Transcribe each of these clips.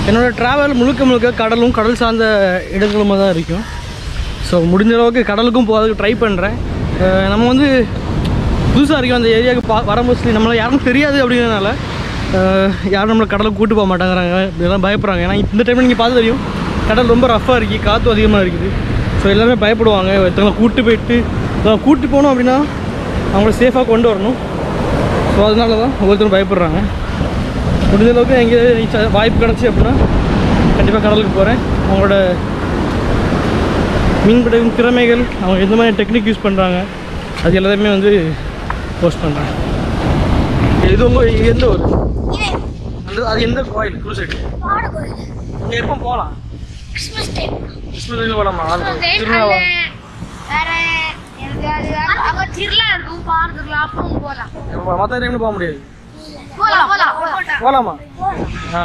என்னோடய ட்ராவல் முழுக்க முழுக்க கடலும் கடல் சார்ந்த இடங்களுமா தான் இருக்கும் ஸோ முடிஞ்ச அளவுக்கு கடலுக்கும் போகிறதுக்கு ட்ரை பண்ணுறேன் நம்ம வந்து புதுசாக இருக்கும் அந்த ஏரியாவுக்கு பா வர மோஸ்ட்லி நம்மளை யாரும் தெரியாது அப்படிங்கிறதுனால அஹ், யாரும் நம்மளை கடலுக்கு கூட்டு போக மாட்டேங்கிறாங்க இதெல்லாம் பயப்படுறாங்க ஏன்னா இந்த டைமில் நீங்கள் பார்த்து தெரியும் கடல் ரொம்ப ரஃப்பாக இருக்குது காற்றும் அதிகமாக இருக்குது ஸோ எல்லாருமே பயப்படுவாங்க ஒருத்தவங்களை கூட்டு போயிட்டு அதான் கூட்டு போகணும் அப்படின்னா அவங்கள சேஃபாக கொண்டு வரணும் ஸோ அதனால தான் ஒவ்வொருத்தரும் பயப்படுறாங்க முடிஞ்ச அளவுக்கு எங்கேயாவது வாய்ப்பு கிடச்சி அப்படின்னா கண்டிப்பாக கடலுக்கு போகிறேன் அவங்களோட மீன்பிடிக்கும் திறமைகள் அவங்க எந்த மாதிரி டெக்னிக் யூஸ் பண்ணுறாங்க அது எல்லாத்தையுமே வந்து போஸ்ட் பண்ணுறாங்க இது உங்கள் எந்த ஒரு அது- அது எந்த கோயில் குருசைடு இங்கே எப்போ போகலாம் கிறிஸ்மஸ் டைம் கிறிஸ்மஸ் போகலாமா அது டைம் திருநாவா வேற எங்கேயாவது வேற- அங்க திருவிழா இருக்கும் பாரு திருவிழா அப்பவும் போலாம் மற்ற டைமில் போக முடியாது போலாம் போலாம் போலாம் போகலாமா ஆ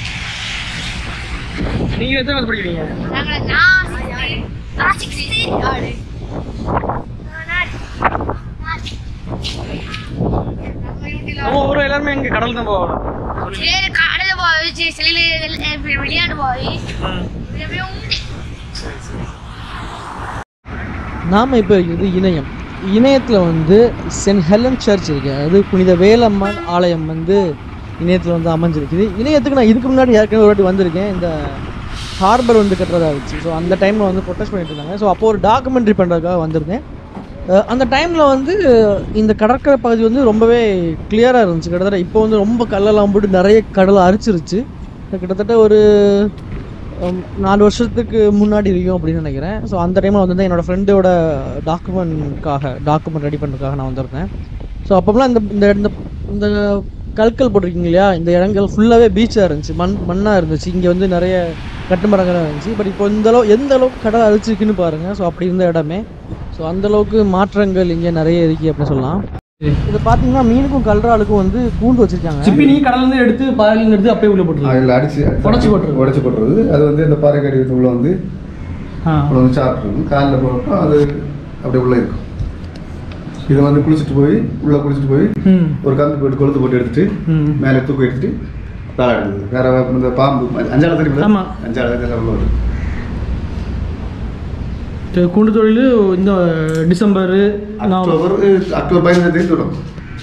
நீங்கள் எத்தனை கிளாஸ் படிக்கிறீங்க நாங்க நான் sixty- நான் sixty ஆளு. நான் நான் நம்ம வீட்டுல நம்ம ஊரில் எல்லாருமே இங்கே கடல் தான் போகலாம் சரி கடல போய் சரி, சிலையில விளையாண்டு போய் ம் அப்படியே உண்டு. நாம் இப்போ இருக்கிறது இணையம் இணையத்தில் வந்து சென்ட் ஹெலன் சர்ச் இருக்கு அதாவது புனித வேலம்மாள் ஆலயம் வந்து இணையத்தில் வந்து அமைஞ்சிருக்குது இணையத்துக்கு நான் இதுக்கு முன்னாடி ஏற்கனவே ஒரு வாட்டி வந்திருக்கேன் இந்த ஹார்பர் வந்து கட்டுறதா இருந்துச்சு ஸோ அந்த டைமில் வந்து ப்ரொட்டஸ்ட் பண்ணிட்டு இருந்தாங்க ஸோ அப்போ ஒரு டாக்குமெண்ட்ரி பண்ணுறதுக்காக வந்திருந்தேன் அஹ் அந்த டைமில் வந்து இந்த கடற்கரை பகுதி வந்து ரொம்பவே கிளியராக இருந்துச்சு கிட்டத்தட்ட இப்போ வந்து ரொம்ப கல்லெல்லாம் போட்டு நிறைய கடலை அரிச்சிருச்சு கிட்டத்தட்ட ஒரு உம், நாலு வருஷத்துக்கு முன்னாடி இருக்கும் அப்படின்னு நினைக்கிறேன் ஸோ அந்த டைமில் வந்து என்னோட ஃப்ரெண்டோட டாக்குமெண்ட்காக டாக்குமெண்ட் ரெடி பண்ணுறதுக்காக நான் வந்திருந்தேன் ஸோ அப்போலாம் இந்த இந்த இந்த இந்த கற்கள் போட்டிருக்கீங்க இல்லையா இந்த இடங்கள் ஃபுல்லாகவே பீச்சாக இருந்துச்சு மண் மண்ணாக இருந்துச்சு இங்கே வந்து நிறைய கட்டுமரங்களாக இருந்துச்சு பட் இப்போ இந்த அளவு எந்த அளவுக்கு கடல் அரிச்சிருக்குன்னு பாருங்கள் ஸோ அப்படி இருந்த இடமே ஸோ அந்த அளவுக்கு மாற்றங்கள் இங்கே நிறைய இருக்கு அப்படின்னு சொல்லலாம் இது பார்த்தீங்கன்னா மீனுக்கும் கல்றாளுக்கும் வந்து கூண்டு வச்சிருக்காங்க சிப்பி நீ கடல்லேருந்து எடுத்து பாறையிலேருந்து எடுத்து அப்படியே உள்ள போட்டுருங்க அதில் அடிச்சு உடைச்சு போட்டுருது. உடச்சி போட்டுறது அது வந்து இந்த பாறை கடி உள்ள வந்து ஆ உள்ள வந்து சாப்பிட்ருக்கும் காலில் போகிறப்போ அது அப்படியே உள்ளே இருக்கும் இதை வந்து குளிச்சுட்டு போய் உள்ளே குளிச்சுட்டு போய் ம் ஒரு கந்து போட்டு கொளுத்து போட்டு எடுத்துட்டு ம் மேலே தூக்கி எடுத்துட்டு வேலை எடுக்குது வேற இந்த பாம்பு அஞ்சாவது தெரியுமா ஆமா. அஞ்சாவது எல்லாம் உள்ள வருது இது கூண்டு தொழில் இந்த டிசம்பரு அக்டோபர் அக்டோபர் பதினஞ்சு தேதி தொடங்கும்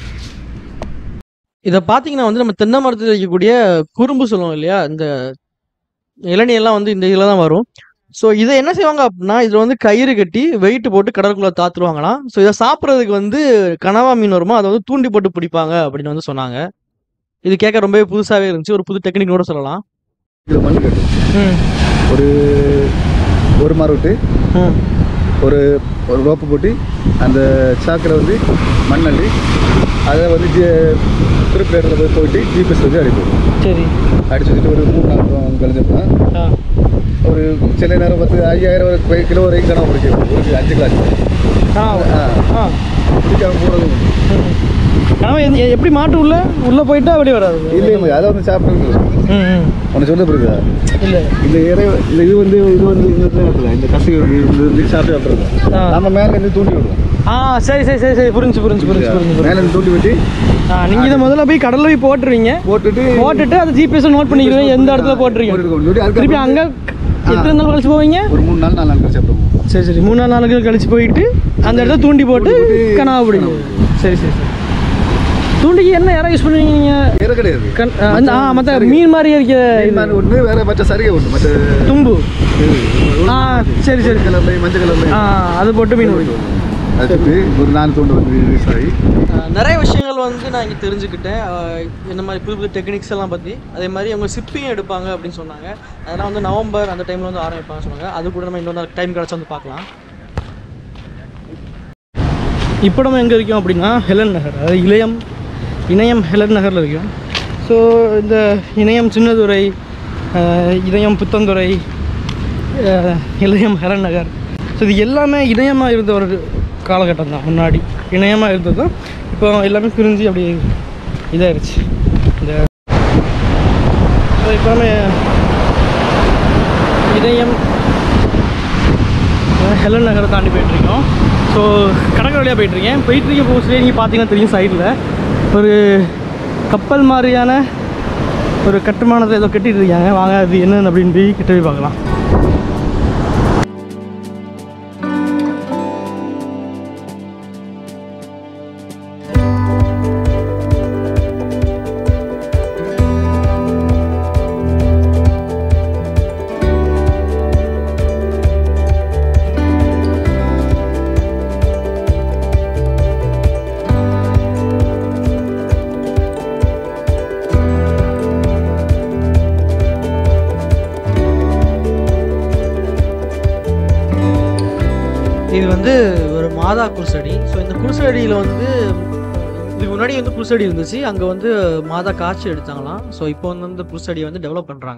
இதை பார்த்தீங்கன்னா வந்து நம்ம தென்னை மரத்தில் வைக்கக்கூடிய குறும்பு சொல்லுவோம் இல்லையா இந்த இளநீர்லாம் வந்து இந்த இதில் தான் வரும் ஸோ இதை என்ன செய்வாங்க அப்படின்னா இதில் வந்து கயிறு கட்டி வெயிட் போட்டு கடலுக்குள்ளே தாத்துருவாங்களாம் ஸோ இதை சாப்பிட்றதுக்கு வந்து கனவா மீன் வருமோ அதை வந்து தூண்டி போட்டு பிடிப்பாங்க அப்படின்னு வந்து சொன்னாங்க இது கேட்க ரொம்பவே புதுசாகவே இருந்துச்சு ஒரு புது டெக்னிக் கூட சொல்லலாம் இதில் மண் கட்டு ம் ஒரு ஒரு மரம் விட்டு ம் ஒரு ஒரு ரோப்பு போட்டு அந்த சாக்கில் வந்து மண் அள்ளி அதை வந்து ஜி குறிப்பிட்ட இடத்துல போய் போயிட்டு ஜிபிஎஸ் வச்சு அடிப்போம் சரி அடிச்சு வச்சுட்டு ஒரு மூணு நாள் அப்புறம் கழிஞ்சப்போ ஆ ஒரு சில நேரம் பத்து ஐயாயிரம் ஒரு பை- கிலோ வரைக்கும் கனவு பிடிக்கும் ஒரு அஞ்சு கிளாஸ் ஆ ஆ. ஆ சிக்கன் போடுறது ம். கனவு எந்த- எப்படி மாட்டு உள்ள உள்ளே போயிட்டா அப்படியே வராது இல்லையே அதை வந்து சாப்பிட்டு ம் ம் உனக்கு சொல்ல பிறகுதா இல்லை இந்த இறை இந்த இது வந்து இது வந்து இந்த இடத்துல இந்த கசி வந்து இந்த இது சாப்பிட்டு சாப்பிட்றது ஆ. நம்ம மேலே இருந்து தூண்டி விடுவோம் ஆ சரி சரி சரி சரி புரிஞ்சு புரிஞ்சு புரிஞ்சு புரிஞ்சு புரிஞ்சு மேலே இருந்து தூண்டி விட்டு ஆ நீங்கள் இதை முதல்ல போய் கடல்ல போய் போட்டுருவீங்க போட்டுட்டு போட்டுட்டு அதை ஜிபிஎஸ் நோட் பண்ணிக்கிறீங்க எந்த இடத்துல போட்டுருக்கீங்க போட்டுருக்கோம். சொல்லி அதுக்கு திருப்பி அங்கே எத்தனை நாள் கழிச்சு போவீங்க ஒரு மூணு நாள் நாலு நாள் கழிச்சு சாப்பிடுவோம் சரி சரி மூணு நாலு நாளுக்கு கழிச்சு போயிட்டு அந்த இடத்துல தூண்டி போட்டு கனவா பிடிக்கும் சரி சரி சரி தூண்டிக்கு என்ன யாரை யூஸ் பண்ணுவீங்க நீங்கள் வேற கிடையாது கண் அந்த ஆ மற்ற மீன் மாதிரி இருக்க இது. மீன் ஒன்று வேற மற்ற சரிகை ஒன்று மற்ற தும்பு இது, ஆ சரி சரி கலர்ல மஞ்சள் கலர்ல ஆ அது போட்டு மீன் பிடிக்கும் அதுக்கு ஒரு நாலு தூண்டு வந்து ரிலீஸ் ஆகி அஹ் நிறைய விஷயங்கள் வந்து நான் இங்கே தெரிஞ்சுக்கிட்டேன் அஹ் இந்த மாதிரி புது புது டெக்னிக்ஸ் எல்லாம் பற்றி அதே மாதிரி அவங்க சிப்பிங் எடுப்பாங்க அப்படின்னு சொன்னாங்க அதெல்லாம் வந்து நவம்பர் அந்த டைமில் வந்து ஆரம்பிப்பாங்கன்னு சொன்னாங்க அது கூட நம்ம இன்னொரு டைம் கிடச்சா வந்து பார்க்கலாம் இப்போ நம்ம எங்கே இருக்கோம் அப்படின்னா ஹெலன் நகர் அதாவது இளையம் இணையம் ஹெலன் நகரில் இருக்கோம் ஸோ இந்த இணையம் சின்னதுரை அஹ், இணையம் புத்தந்துறை அஹ், இளையம் ஹெலன் நகர் ஸோ இது எல்லாமே இணையமாக இருந்த ஒரு காலகட்டம் தான் முன்னாடி இணையமாக இருந்தது தான் இப்போ எல்லாமே பிரிஞ்சு அப்படியே இதாயிருச்சு இந்த இப்போ நம்ம இணையம் ஹெலன் நகரை தாண்டி போயிட்டுருக்கோம் ஸோ கடற்கரை வழியாக போயிட்டுருக்கேன் போயிட்டுருக்க போஸ்ட்லேயே நீங்கள் பார்த்தீங்கன்னா தெரியும் சைடில் ஒரு கப்பல் மாதிரியான ஒரு கட்டுமானத்தை ஏதோ கட்டிட்டு இருக்காங்க வாங்க அது என்னன்னு அப்படின்னு போய் கிட்ட போய் பார்க்கலாம் இது வந்து ஒரு மாதா குருசடி ஸோ இந்த குருசடியில் வந்து இதுக்கு முன்னாடி வந்து குருசடி இருந்துச்சு அங்கே வந்து மாதா காட்சி எடுத்தாங்களாம் ஸோ இப்போ வந்து இந்த குருசடியை வந்து டெவலப் பண்ணுறாங்க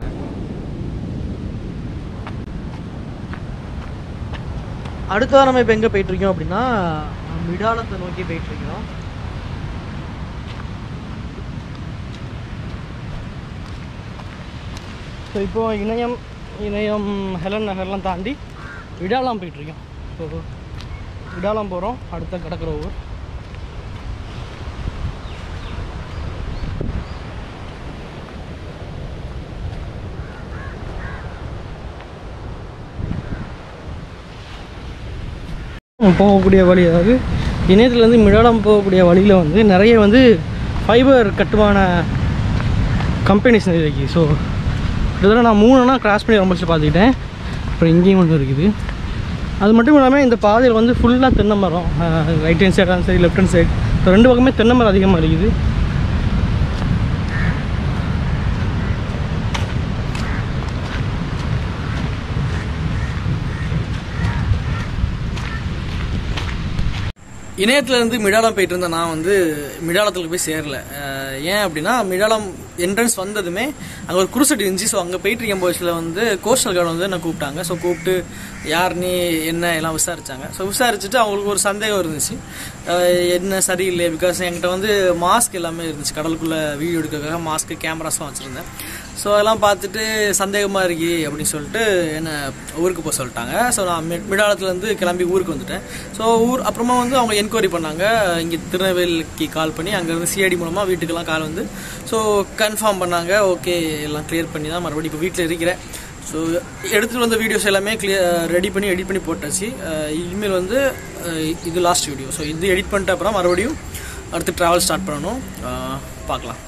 அடுத்த நம்ம இப்போ எங்கே போயிட்டுருக்கோம் அப்படின்னா மிடாலத்தை நோக்கி போயிட்டுருக்கோம் ஸோ இப்போ இணையம் இணையம் ஹெலன் நகர்லாம் தாண்டி விடாலாம் போயிட்டுருக்கோம் ஸோ விடாலாம் போகிறோம் அடுத்த கடற்கரை ஊர் போகக்கூடிய வழி அதாவது இணையத்துலேருந்து மிடாலம் போகக்கூடிய வழியில் வந்து நிறைய வந்து ஃபைபர் கட்டுமான கம்பெனிஸ் நிறைய இருக்குது ஸோ கிட்டத்தட்ட நான் மூணுனா கிராஸ் பண்ணி ரொம்ப பார்த்துக்கிட்டேன் அப்புறம் இங்கேயும் ஒன்று இருக்குது அது மட்டும் இல்லாமல் இந்த பாதையில் வந்து ஃபுல்லாக தென்னை மரம் ரைட் ஹேண்ட் சைடாக சரி லெஃப்ட் ஹேண்ட் சைடு ஸோ ரெண்டு பக்கமே தென்னை மரம் அதிகமாக இருக்குது இணையத்துலேருந்து மிடாலம் போயிட்டு இருந்த நான் வந்து மிடாலத்தில் போய் சேரல அஹ் ஏன் அப்படின்னா மிடாலம் என்ட்ரன்ஸ் வந்ததுமே அங்கே ஒரு குருசடி இருந்துச்சு ஸோ அங்கே போயிட்டு இருக்கும் போச்சில் வந்து கோஸ்டல் கார்டு வந்து என்னை கூப்பிட்டாங்க ஸோ கூப்பிட்டு யார் நீ என்ன எல்லாம் விசாரிச்சாங்க ஸோ விசாரிச்சுட்டு அவங்களுக்கு ஒரு சந்தேகம் இருந்துச்சு அஹ் என்ன சரியில்லை பிகாஸ் என்கிட்ட வந்து மாஸ்க் எல்லாமே இருந்துச்சு கடலுக்குள்ளே வீடியோ எடுக்கிறதுக்காக மாஸ்க்கு கேமராஸ்லாம் வச்சுருந்தேன் ஸோ அதெல்லாம் பார்த்துட்டு சந்தேகமாக இருக்கி அப்படின்னு சொல்லிட்டு என்னை ஊருக்கு போக சொல்லிட்டாங்க ஸோ நான் மிட் மிடாலத்துலேருந்து கிளம்பி ஊருக்கு வந்துட்டேன் ஸோ ஊர் அப்புறமா வந்து அவங்க என்கொயரி பண்ணாங்க இங்கே திருநெல்வேலிக்கு கால் பண்ணி அங்கேருந்து சிஐடி மூலமாக வீட்டுக்கெல்லாம் கால் வந்து ஸோ கன்ஃபார்ம் பண்ணாங்க ஓகே எல்லாம் கிளியர் பண்ணி தான் மறுபடியும் இப்போ வீட்டில் இருக்கிறேன் ஸோ எடுத்துகிட்டு வந்த வீடியோஸ் எல்லாமே கிளியர் ரெடி பண்ணி எடிட் பண்ணி போட்டாச்சு அஹ் இனிமேல் வந்து அஹ் இது லாஸ்ட் வீடியோ ஸோ இது எடிட் பண்ணிட்ட அப்புறம் மறுபடியும் அடுத்து ட்ராவல் ஸ்டார்ட் பண்ணணும் அஹ் பார்க்கலாம்